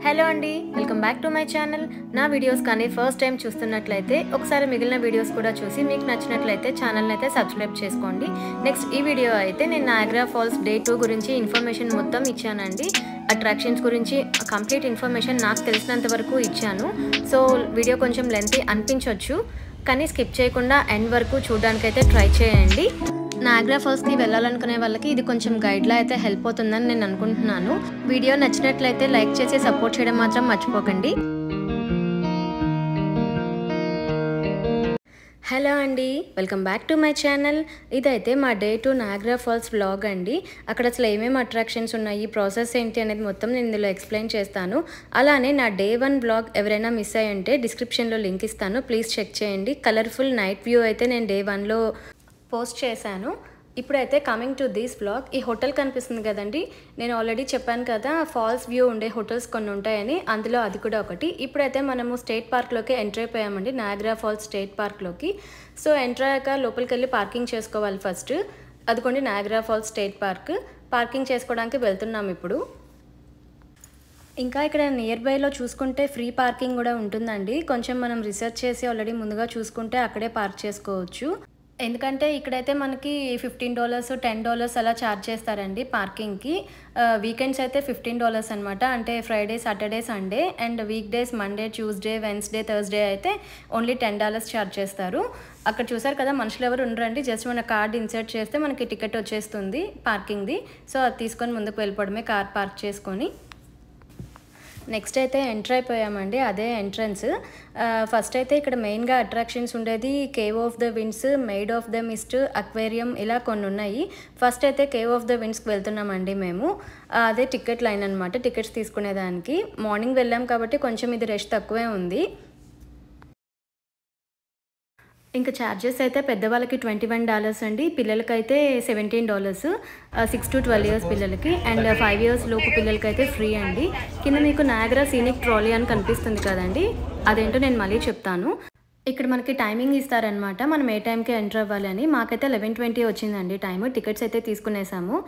hello అండి welcome back to my channel నా videos కానీ ఫస్ట్ టైం చూస్తున్నట్లయితే ఒకసారి మిగిలిన వీడియోస్ కూడా చూసి మీకు నచ్చినట్లయితే ఛానల్ని అయితే సబ్స్క్రైబ్ చేసుకోండి నెక్స్ట్ ఈ వీడియో అయితే నేను నాగ్రా ఫాల్స్ డే టూ గురించి ఇన్ఫర్మేషన్ మొత్తం ఇచ్చానండి అట్రాక్షన్స్ గురించి కంప్లీట్ ఇన్ఫర్మేషన్ నాకు తెలిసినంత వరకు ఇచ్చాను సో వీడియో కొంచెం లెంతీ అనిపించవచ్చు కానీ స్కిప్ చేయకుండా ఎండ్ వరకు చూడడానికైతే ట్రై చేయండి నాగ్రా ఫాల్స్కి వెళ్ళాలనుకునే వాళ్ళకి ఇది కొంచెం గైడ్లా అయితే హెల్ప్ అవుతుందని నేను అనుకుంటున్నాను వీడియో నచ్చినట్లయితే లైక్ చేసి సపోర్ట్ చేయడం మాత్రం మర్చిపోకండి హలో అండి welcome back to my channel ఇదైతే మా day two Niagara falls vlog అండి అక్కడ అసలు ఏమేమి అట్రాక్షన్స్ ఉన్నాయి ప్రాసెస్ ఏంటి అనేది మొత్తం నేను ఇందులో ఎక్స్ప్లెయిన్ చేస్తాను అలానే నా డే వన్ బ్లాగ్ ఎవరైనా మిస్ అయ్యి ఉంటే డిస్క్రిప్షన్లో లింక్ ఇస్తాను ప్లీజ్ చెక్ చేయండి కలర్ఫుల్ నైట్ వ్యూ అయితే నేను డే వన్లో పోస్ట్ చేశాను ఇప్పుడైతే కమింగ్ టు దిస్ బ్లాగ్ ఈ హోటల్ కనిపిస్తుంది కదండి నేను ఆల్రెడీ చెప్పాను కదా ఫాల్స్ వ్యూ ఉండే హోటల్స్ కొన్ని ఉంటాయని అందులో అది కూడా ఒకటి ఇప్పుడైతే మనము స్టేట్ పార్క్లోకి ఎంటర్ అయిపోయామండి నాగ్రా ఫాల్స్ స్టేట్ పార్క్లోకి సో ఎంటర్ అయ్యాక లోపలికి వెళ్ళి పార్కింగ్ చేసుకోవాలి ఫస్ట్ అదిగోండి Niagara falls state park parking చేసుకోవడానికి వెళ్తున్నాం ఇప్పుడు ఇంకా ఇక్కడ నియర్ బైలో చూసుకుంటే ఫ్రీ పార్కింగ్ కూడా ఉంటుందండి కొంచెం మనం రీసెర్చ్ చేసి ఆల్రెడీ ముందుగా చూసుకుంటే అక్కడే పార్క్ చేసుకోవచ్చు ఎందుకంటే ఇక్కడైతే మనకి ఫిఫ్టీన్ డాలర్స్ టెన్ డాలర్స్ అలా ఛార్జ్ చేస్తారండి పార్కింగ్కి వీకెండ్స్ అయితే ఫిఫ్టీన్ డాలర్స్ అనమాట అంటే Friday Saturday Sunday and week days Monday Tuesday Wednesday Thursday అయితే ఓన్లీ టెన్ డాలర్స్ ఛార్జ్ చేస్తారు అక్కడ చూసారు కదా మనుషులు ఎవరు ఉండరండి జస్ట్ మన కార్డ్ ఇన్సర్ట్ చేస్తే మనకి టికెట్ వచ్చేస్తుంది పార్కింగ్ది సో అది తీసుకొని ముందుకు వెళ్ళిపోవడమే కార్ పార్క్ చేసుకొని నెక్స్ట్ అయితే ఎంటర్ అయిపోయామండి అదే ఎంట్రన్స్ ఫస్ట్ అయితే ఇక్కడ మెయిన్గా అట్రాక్షన్స్ ఉండేది cave of the winds maid of the mist aquarium ఇలా కొన్ని ఉన్నాయి ఫస్ట్ అయితే కేవ్ ఆఫ్ ద విండ్స్కి వెళ్తున్నామండి మేము అదే టికెట్ లైన్ అనమాట టికెట్స్ తీసుకునేదానికి మార్నింగ్ వెళ్ళాం కాబట్టి కొంచెం ఇది రష్ తక్కువే ఉంది ఇంకా ఛార్జెస్ అయితే పెద్దవాళ్ళకి ట్వంటీ వన్ డాలర్స్ అండి పిల్లలకైతే seventeen dollars six to twelve years పిల్లలకి అండ్ ఫైవ్ ఇయర్స్ లోపు పిల్లలకి అయితే ఫ్రీ అండి కింద మీకు నాగరా సీనిక్ ట్రాలీ అని కనిపిస్తుంది కదండి అదేంటో నేను మళ్ళీ చెప్తాను ఇక్కడ మనకి టైమింగ్ ఇస్తారనమాట మనం ఏ టైంకి ఎంటర్ అవ్వాలి అని మాకైతే లెవెన్ ట్వంటీ వచ్చిందండి టైం టికెట్స్ అయితే తీసుకునేసాము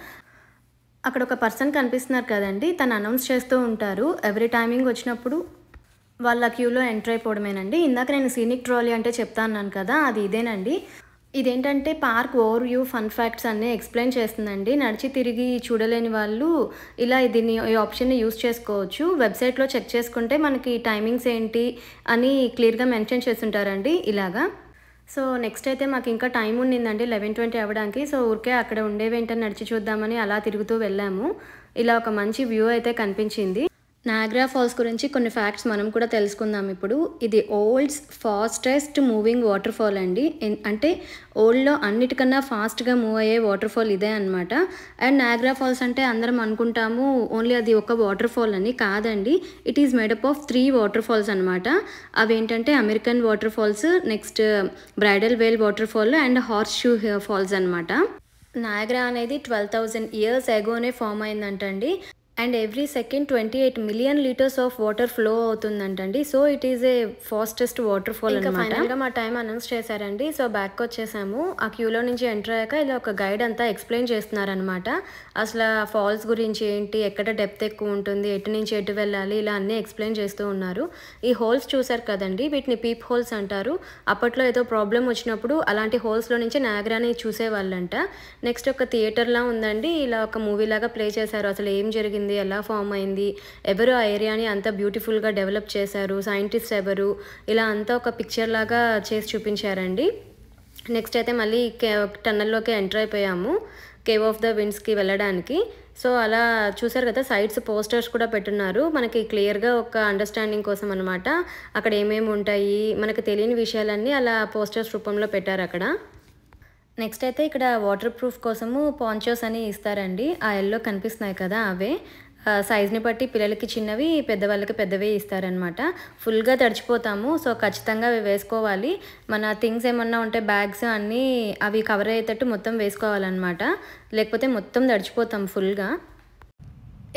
అక్కడ ఒక పర్సన్ కనిపిస్తున్నారు కదండి తను అనౌన్స్ చేస్తూ ఉంటారు ఎవ్రీ టైమింగ్ వచ్చినప్పుడు వాళ్ళ క్యూలో ఎంటర్ అయిపోవడమేనండి ఇందాక నేను సీనిక్ ట్రాలీ అంటే చెప్తా అన్నాను కదా అది ఇదేనండి ఇదేంటంటే park over view fun facts అన్నీ ఎక్స్ప్లెయిన్ చేస్తుందండి నడిచి తిరిగి చూడలేని వాళ్ళు ఇలా దీన్ని ఈ ఆప్షన్ని యూస్ చేసుకోవచ్చు వెబ్సైట్లో చెక్ చేసుకుంటే మనకి టైమింగ్స్ ఏంటి అని క్లియర్గా మెన్షన్ చేస్తుంటారండి ఇలాగా సో నెక్స్ట్ అయితే మాకు ఇంకా టైం ఉండిందండి లెవెన్ ట్వంటీ అవ్వడానికి సో ఊరికే అక్కడ ఉండేవేంటని నడిచి చూద్దామని అలా తిరుగుతూ వెళ్ళాము ఇలా ఒక మంచి వ్యూ అయితే కనిపించింది నాగ్రా ఫాల్స్ గురించి కొన్ని ఫ్యాక్ట్స్ మనం కూడా తెలుసుకుందాం ఇప్పుడు ఇది world's fastest moving waterfall అండి అంటే ఓల్డ్లో అన్నిటికన్నా ఫాస్ట్గా మూవ్ అయ్యే వాటర్ ఫాల్ ఇదే అనమాట అండ్ నాగ్రా ఫాల్స్ అంటే అందరం అనుకుంటాము ఓన్లీ అది ఒక వాటర్ ఫాల్ అని కాదండి it is made up of three waterfalls అనమాట అవి ఏంటంటే American waterfalls next bridal veil waterfall and horseshoe falls అనమాట నాగ్రా అనేది ట్వెల్వ్ థౌజండ్ ఇయర్స్ ఎగోనే ఫామ్ అయిందంటండి అండ్ every second twenty eight million litres of water flow అవుతుందంటండి so it is a fastest waterfall ఇంకా ఫైనల్గా మా time announce చేశారండి సో బ్యాక్ వచ్చేసాము ఆ క్యూలో నుంచి ఎంటర్ అయ్యాక ఇలా ఒక గైడ్ అంతా ఎక్స్ప్లెయిన్ చేస్తున్నారనమాట అసలు ఫాల్స్ గురించి ఏంటి ఎక్కడ డెప్త్ ఎక్కువ ఉంటుంది ఎటు నుంచి ఎటు వెళ్ళాలి ఇలా అన్నీ ఎక్స్ప్లెయిన్ చేస్తూ ఉన్నారు ఈ హోల్స్ చూసారు కదండి వీటిని పీప్ హోల్స్ అంటారు అప్పట్లో ఏదో ప్రాబ్లం వచ్చినప్పుడు అలాంటి హోల్స్లో నుంచి నాగరాని చూసేవాళ్ళంట నెక్స్ట్ ఒక థియేటర్లా ఉందండి ఇలా ఒక మూవీ లాగా ప్లే చేశారు అసలు ఏం జరిగింది అయింది ఎలా ఫామ్ అయింది ఎవరు ఆ ఏరియాని అంత బ్యూటిఫుల్గా డెవలప్ చేశారు సైంటిస్ట్ ఎవరు ఇలా అంతా ఒక పిక్చర్ లాగా చేసి చూపించారండి నెక్స్ట్ అయితే మళ్ళీ కే టన్నల్లోకి ఎంటర్ అయిపోయాము కేవ్ ఆఫ్ ద విండ్స్కి వెళ్ళడానికి సో అలా చూసారు కదా సైడ్స్ పోస్టర్స్ కూడా పెట్టున్నారు మనకి క్లియర్గా ఒక అండర్స్టాండింగ్ కోసం అనమాట అక్కడ ఏమేమి ఉంటాయి మనకు తెలియని విషయాలన్నీ అలా పోస్టర్స్ రూపంలో పెట్టారు అక్కడ నెక్స్ట్ అయితే ఇక్కడ వాటర్ ప్రూఫ్ కోసము పాంచోస్ అని ఇస్తారండి ఆ ఎల్లో కనిపిస్తున్నాయి కదా అవే సైజ్ని బట్టి పిల్లలకి చిన్నవి పెద్దవాళ్ళకి పెద్దవి ఇస్తారనమాట ఫుల్గా తడిచిపోతాము సో ఖచ్చితంగా అవి వేసుకోవాలి మన థింగ్స్ ఏమన్నా ఉంటే బ్యాగ్స్ అన్నీ అవి కవర్ అయ్యేటట్టు మొత్తం వేసుకోవాలన్నమాట లేకపోతే మొత్తం తడిచిపోతాం ఫుల్గా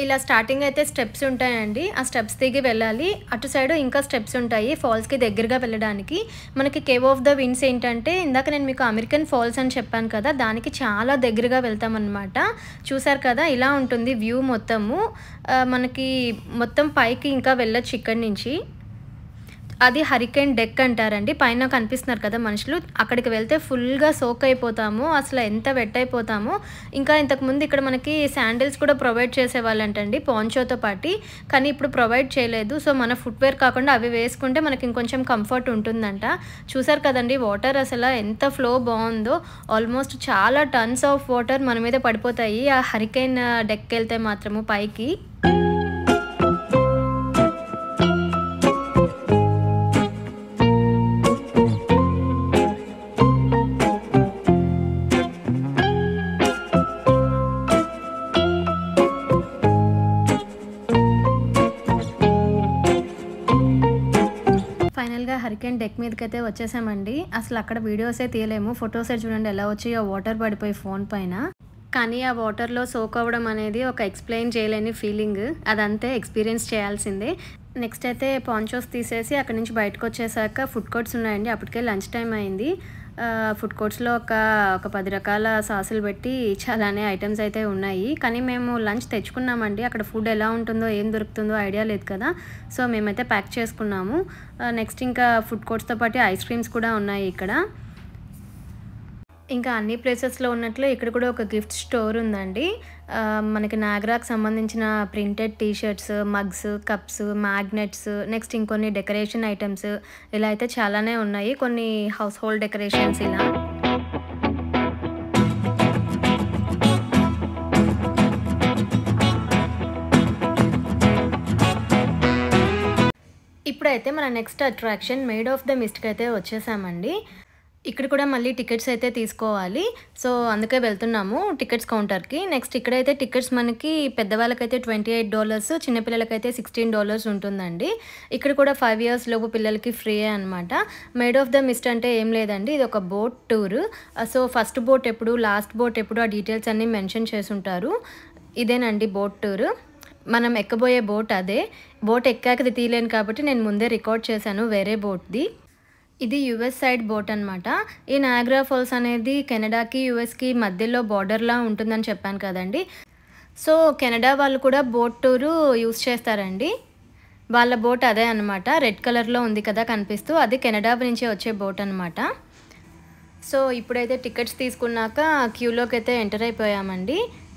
ఇలా స్టార్టింగ్ అయితే స్టెప్స్ ఉంటాయండి ఆ స్టెప్స్ దిగి వెళ్ళాలి అటు సైడ్ ఇంకా స్టెప్స్ ఉంటాయి ఫాల్స్కి దగ్గరగా వెళ్ళడానికి మనకి కేవ్ ఆఫ్ ద విన్స్ ఏంటంటే ఇందాక నేను మీకు అమెరికన్ ఫాల్స్ అని చెప్పాను కదా దానికి చాలా దగ్గరగా వెళ్తామన్నమాట చూసారు కదా ఇలా ఉంటుంది వ్యూ మొత్తము ఆ, మనకి మొత్తం పైకి ఇంకా వెళ్ళొచ్చు ఇక్కడి నుంచి అది హరికేన్ డెక్ అంటారండి పైన కనిపిస్తున్నారు కదా మనుషులు అక్కడికి వెళ్తే ఫుల్గా సోక్ అయిపోతాము అసలు ఎంత వెట్ అయిపోతాము ఇంకా ఇంతకుముందు ఇక్కడ మనకి శాండిల్స్ కూడా ప్రొవైడ్ చేసేవాళ్ళంటండి పాంచోతో పాటి కానీ ఇప్పుడు ప్రొవైడ్ చేయలేదు సో మన ఫుట్వేర్ కాకుండా అవి వేసుకుంటే మనకి ఇంకొంచెం కంఫర్ట్ ఉంటుందంట చూసారు కదండి వాటర్ అసలు ఎంత ఫ్లో బాగుందో ఆల్మోస్ట్ చాలా టన్స్ ఆఫ్ వాటర్ మన మీద పడిపోతాయి ఆ హరికేన్ డెక్ వెళ్తే మాత్రము పైకి ఫైనల్గా హరికేన్ డెక్ మీదకి అయితే వచ్చేసామండి అసలు అక్కడ వీడియోసే తీయలేము ఫొటోసే చూడండి ఎలా వచ్చి ఆ వాటర్ పడిపోయి ఫోన్ పైన కానీ ఆ వాటర్లో సోక్ అవ్వడం అనేది ఒక ఎక్స్ప్లెయిన్ చేయలేని ఫీలింగ్ అదంతే ఎక్స్పీరియన్స్ చేయాల్సిందే నెక్స్ట్ అయితే పాంచోస్ తీసేసి అక్కడ నుంచి బయటకు వచ్చేసాక ఫుడ్ కోర్ట్స్ ఉన్నాయండి అప్పటికే లంచ్ టైం అయింది ఫుడ్ కోర్ట్స్లో ఒక ఒక పది రకాల సాసులు పెట్టి చాలానే ఐటమ్స్ అయితే ఉన్నాయి కానీ మేము లంచ్ తెచ్చుకున్నామండి అక్కడ ఫుడ్ ఎలా ఉంటుందో ఏం దొరుకుతుందో ఐడియా లేదు కదా సో మేమైతే ప్యాక్ చేసుకున్నాము నెక్స్ట్ ఇంకా ఫుడ్ కోర్ట్స్తో పాటు ఐస్ క్రీమ్స్ కూడా ఉన్నాయి ఇక్కడ ఇంకా అన్ని ప్లేసెస్లో ఉన్నట్లు ఇక్కడ కూడా ఒక గిఫ్ట్ స్టోర్ ఉందండి ఆ, మనకి నాగరాకు సంబంధించిన printed T-shirts mugs cups magnets next ఇంకొన్ని డెకరేషన్ ఐటమ్స్ ఇలా అయితే చాలానే ఉన్నాయి కొన్ని హౌస్ హోల్డ్ డెకరేషన్స్ ఇలా ఇప్పుడైతే మన next attraction made of the మిస్ట్కి అయితే వచ్చేసామండి ఇక్కడ కూడా మళ్ళీ టికెట్స్ అయితే తీసుకోవాలి సో అందుకే వెళ్తున్నాము టికెట్స్ కౌంటర్కి నెక్స్ట్ ఇక్కడైతే టికెట్స్ మనకి పెద్దవాళ్ళకైతే ట్వంటీ ఎయిట్ డాలర్స్ చిన్నపిల్లలకైతే సిక్స్టీన్ డాలర్స్ ఉంటుందండి ఇక్కడ కూడా ఫైవ్ ఇయర్స్ లోపు పిల్లలకి ఫ్రీ అనమాట మేడ్ ఆఫ్ ద మిస్ట్ అంటే ఏం లేదండి ఇది ఒక boat tour so first boat ఎప్పుడు లాస్ట్ బోట్ ఎప్పుడు ఆ డీటెయిల్స్ అన్నీ మెన్షన్ చేసుంటారు ఇదేనండి బోట్ టూర్ మనం ఎక్కబోయే బోట్ అదే బోట్ ఎక్కాకది తీయలేను కాబట్టి నేను ముందే రికార్డ్ చేశాను వేరే బోట్ది ఇది యుఎస్ సైడ్ బోట్ అనమాట ఈ నాగ్రా ఫాల్స్ అనేది కెనడాకి యుఎస్కి మధ్యలో బార్డర్లా ఉంటుందని చెప్పాను కదండి సో కెనడా వాళ్ళు కూడా బోట్ టూరు యూస్ చేస్తారండి వాళ్ళ బోట్ అదే అనమాట రెడ్ కలర్లో ఉంది కదా కనిపిస్తూ అది కెనడా నుంచి వచ్చే బోట్ అనమాట సో ఇప్పుడైతే టికెట్స్ తీసుకున్నాక క్యూలోకి అయితే ఎంటర్ అయిపోయామండి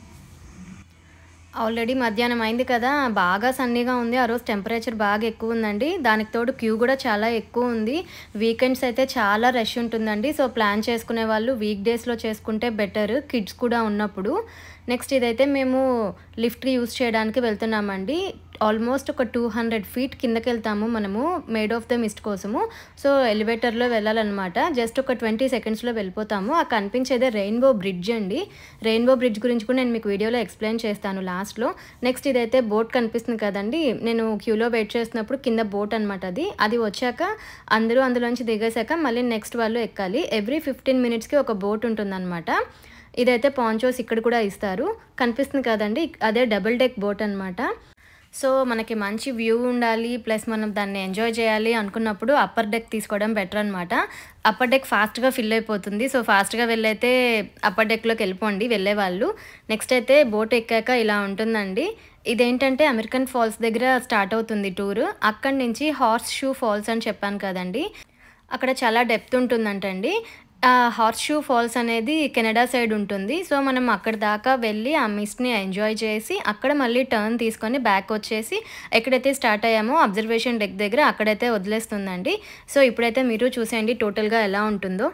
ఆల్రెడీ మధ్యాహ్నం అయింది కదా బాగా సన్నీగా ఉంది ఆ రోజు టెంపరేచర్ బాగా ఎక్కువ ఉందండి దానికి తోడు క్యూ కూడా చాలా ఎక్కువ ఉంది వీకెండ్స్ అయితే చాలా రష్ ఉంటుందండి సో ప్లాన్ చేసుకునే వాళ్ళు వీక్ డేస్లో చేసుకుంటే బెటర్ కిడ్స్ కూడా ఉన్నప్పుడు నెక్స్ట్ ఇదైతే మేము లిఫ్ట్ యూస్ చేయడానికి వెళ్తున్నామండి ఆల్మోస్ట్ ఒక టూ హండ్రెడ్ ఫీట్ కిందకి వెళ్తాము మనము మేడ్ ఆఫ్ ద మిస్ట్ కోసము సో ఎలివేటర్లో వెళ్ళాలన్నమాట జస్ట్ ఒక ట్వంటీ సెకండ్స్లో వెళ్ళిపోతాము ఆ కనిపించేదే రెయిన్బో బ్రిడ్జ్ అండి రెయిన్బో బ్రిడ్జ్ గురించి కూడా నేను మీకు వీడియోలో ఎక్స్ప్లెయిన్ చేస్తాను లాస్ట్లో నెక్స్ట్ ఇదైతే బోట్ కనిపిస్తుంది కదండి నేను క్యూలో వెయిట్ చేస్తున్నప్పుడు కింద బోట్ అనమాట అది అది వచ్చాక అందరూ అందులోంచి దిగేశాక మళ్ళీ నెక్స్ట్ వాళ్ళు ఎక్కాలి ఎవ్రీ ఫిఫ్టీన్ మినిట్స్కి ఒక బోట్ ఉంటుందన్నమాట ఇదైతే పాంచోస్ ఇక్కడ కూడా ఇస్తారు కనిపిస్తుంది కదండి అదే డబుల్ డెక్ బోట్ అనమాట సో మనకి మంచి వ్యూ ఉండాలి ప్లస్ మనం దాన్ని ఎంజాయ్ చేయాలి అనుకున్నప్పుడు అప్పర్ డెక్ తీసుకోవడం బెటర్ అనమాట అప్పర్ డెక్ ఫాస్ట్గా ఫిల్ అయిపోతుంది సో ఫాస్ట్గా వెళ్ళైతే అప్పర్ డెక్లోకి వెళ్ళిపోండి వెళ్ళే వాళ్ళు నెక్స్ట్ అయితే బోట్ ఎక్కాక ఇలా ఉంటుందండి ఇదేంటంటే అమెరికన్ ఫాల్స్ దగ్గర స్టార్ట్ అవుతుంది టూర్ అక్కడి నుంచి హార్స్ షూ ఫాల్స్ అని చెప్పాను కదండి అక్కడ చాలా డెప్త్ ఉంటుందంటండి ఆ హార్స్ షూ ఫాల్స్ అనేది కెనడా సైడ్ ఉంటుంది సో మనం అక్కడ దాకా వెళ్ళి ఆ మిస్ట్ని ఎంజాయ్ చేసి అక్కడ మళ్ళీ టర్న్ తీసుకొని బ్యాక్ వచ్చేసి ఎక్కడైతే స్టార్ట్ అయ్యామో అబ్జర్వేషన్ డెక్ దగ్గర అక్కడైతే వదిలేస్తుందండి సో ఇప్పుడైతే మీరు చూసేయండి టోటల్గా ఎలా ఉంటుందో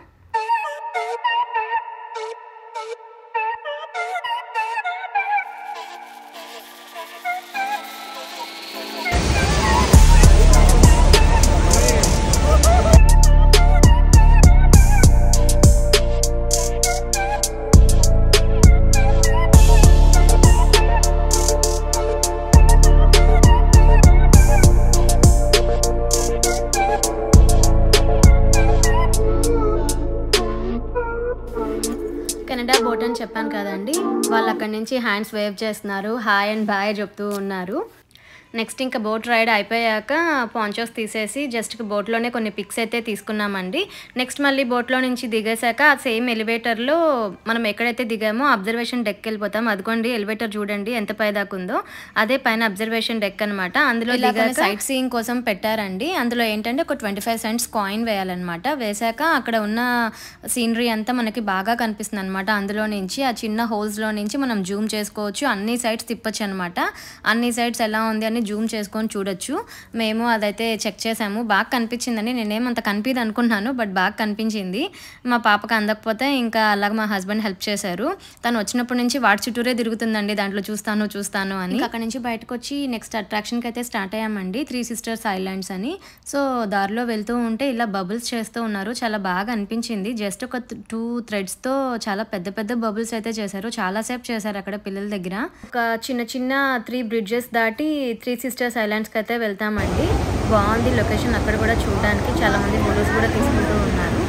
చెప్పాను కదండి వాళ్ళు అక్కడి నుంచి హ్యాండ్స్ వేవ్ చేస్తున్నారు హాయ్ అండ్ బాయ్ చెప్తూ ఉన్నారు నెక్స్ట్ ఇంకా బోట్ రైడ్ అయిపోయాక పాంచోస్ తీసేసి జస్ట్ బోట్లోనే కొన్ని పిక్స్ అయితే తీసుకున్నామండి నెక్స్ట్ మళ్ళీ బోట్లో నుంచి దిగేశాక ఆ సేమ్ ఎలివేటర్లో మనం ఎక్కడైతే దిగామో అబ్జర్వేషన్ డెక్ వెళ్ళిపోతాం అదిగోండి ఎలివేటర్ చూడండి ఎంత పై దాకా ఉందో అదే పైన అబ్జర్వేషన్ డెక్ అనమాట అందులో దిగాక సైట్ సీయింగ్ కోసం పెట్టారండి అందులో ఏంటంటే ఒక ట్వంటీ ఫైవ్ సెంట్స్ కాయిన్ వేయాలన్నమాట వేశాక అక్కడ ఉన్న సీనరీ అంతా మనకి బాగా కనిపిస్తుంది అనమాట అందులో నుంచి ఆ చిన్న హోల్స్లో నుంచి మనం జూమ్ చేసుకోవచ్చు అన్ని సైడ్స్ తిప్పొచ్చు అనమాట అన్ని సైడ్స్ ఎలా ఉంది అని జూమ్ చేసుకొని చూడొచ్చు మేము అదైతే చెక్ చేసాము బాగా కనిపించిందండి నేనేమంత కనిపించదు అనుకున్నాను బట్ బాగా కనిపించింది మా పాపకు అందకపోతే ఇంకా అలాగ మా హస్బెండ్ హెల్ప్ చేశారు తను వచ్చినప్పటి నుంచి వాటి చుట్టూరే తిరుగుతుందండి దాంట్లో చూస్తాను చూస్తాను అని అక్కడ నుంచి బయటకు వచ్చి నెక్స్ట్ అట్రాక్షన్కి అయితే స్టార్ట్ అయ్యామండి త్రీ సిస్టర్స్ ఐలాండ్స్ అని సో దారిలో వెళ్తూ ఉంటే ఇలా బబుల్స్ చేస్తూ ఉన్నారు చాలా బాగా అనిపించింది జస్ట్ ఒక టూ థ్రెడ్స్తో చాలా పెద్ద పెద్ద బబుల్స్ అయితే చేశారు చాలాసేపు చేశారు అక్కడ పిల్లల దగ్గర ఒక చిన్న చిన్న త్రీ బ్రిడ్జెస్ దాటి త్రీ సిస్టర్స్ ఐలాండ్స్కి అయితే వెళ్తామండి బాగుంది లొకేషన్ అక్కడ కూడా చూడడానికి చాలా మంది ఫొటోస్ కూడా తీసుకుంటూ ఉన్నారు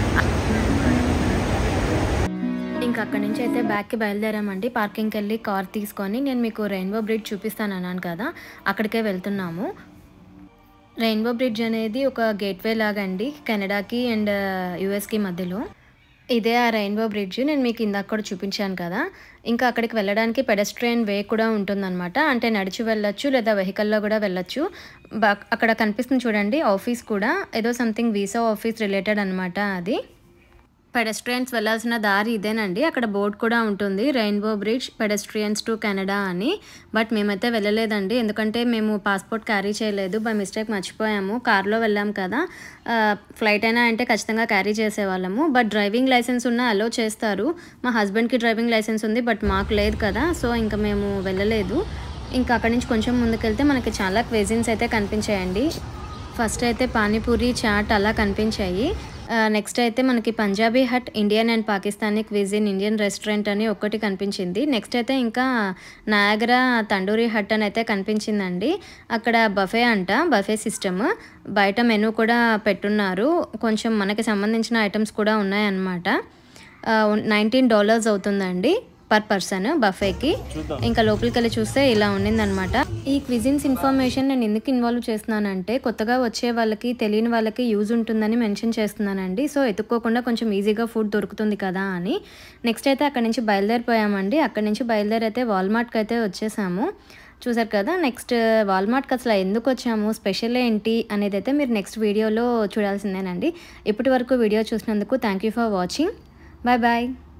ఇంకా అక్కడి నుంచి అయితే బ్యాక్కి బయలుదేరామండి పార్కింగ్కి వెళ్ళి కార్ తీసుకొని నేను మీకు రెయిన్బో బ్రిడ్జ్ చూపిస్తాను అన్నాను కదా అక్కడికే వెళ్తున్నాము రెయిన్బో బ్రిడ్జ్ అనేది ఒక గేట్వే లాగా అండి కెనడాకి అండ్ యుఎస్కి మధ్యలో ఇదే ఆ రెయిన్బో బ్రిడ్జ్ నేను మీకు ఇందాక కూడా చూపించాను కదా ఇంకా అక్కడికి వెళ్ళడానికి పెడస్ట్రియన్ వే కూడా ఉంటుందన్నమాట అంటే నడిచి వెళ్ళొచ్చు లేదా వెహికల్లో కూడా వెళ్ళొచ్చు బా అక్కడ కనిపిస్తుంది చూడండి ఆఫీస్ కూడా ఏదో సంథింగ్ వీసా ఆఫీస్ రిలేటెడ్ అనమాట అది పెడస్ట్రియన్స్ వెళ్ళాల్సిన దారి ఇదేనండి అక్కడ బోర్డు కూడా ఉంటుంది rainbow bridge pedestrians to Canada అని బట్ మేమైతే వెళ్ళలేదండి ఎందుకంటే మేము పాస్పోర్ట్ క్యారీ చేయలేదు బై మిస్టేక్ మర్చిపోయాము కార్లో వెళ్ళాం కదా ఆ, ఫ్లైట్ అయినా అంటే ఖచ్చితంగా క్యారీ చేసేవాళ్ళము బట్ డ్రైవింగ్ లైసెన్స్ ఉన్న అలో చేస్తారు మా హస్బెండ్కి డ్రైవింగ్ లైసెన్స్ ఉంది బట్ మాకు లేదు కదా సో ఇంకా మేము వెళ్ళలేదు ఇంకా అక్కడి నుంచి కొంచెం ముందుకెళ్తే మనకి చాలా క్వెజిన్స్ అయితే కనిపించాయండి ఫస్ట్ అయితే పానీపూరి చాట్ అలా కనిపించాయి నెక్స్ట్ అయితే మనకి Punjabi hut Indian and Pakistani cuisine Indian restaurant అని ఒకటి కనిపించింది నెక్స్ట్ అయితే ఇంకా నాగరా తండూరి హట్ అని అయితే కనిపించిందండి అక్కడ బఫే అంట బఫే సిస్టమ్ బయట మెనూ కూడా పెట్టున్నారు కొంచెం మనకి సంబంధించిన ఐటమ్స్ కూడా ఉన్నాయన్నమాట నైన్టీన్ డాలర్స్ అవుతుందండి పర్ పర్సన్ బఫేకి ఇంకా లోపలికి వెళ్ళి చూస్తే ఇలా ఉండిందనమాట ఈ క్విజిన్స్ ఇన్ఫర్మేషన్ నేను ఎందుకు ఇన్వాల్వ్ చేస్తున్నానంటే కొత్తగా వచ్చే వాళ్ళకి తెలియని వాళ్ళకి యూజ్ ఉంటుందని మెన్షన్ చేస్తున్నానండి సో ఎత్తుక్కోకుండా కొంచెం ఈజీగా ఫుడ్ దొరుకుతుంది కదా అని నెక్స్ట్ అయితే అక్కడ నుంచి బయలుదేరిపోయామండి అక్కడ నుంచి బయలుదేరి అయితే వాల్మార్ట్కి అయితే వచ్చేసాము చూసారు కదా నెక్స్ట్ వాల్మార్ట్కి అసలు ఎందుకు వచ్చాము స్పెషల్ ఏంటి అనేది అయితే మీరు నెక్స్ట్ వీడియోలో చూడాల్సిందేనండి ఇప్పటి వరకు వీడియో చూసినందుకు thank you for watching bye bye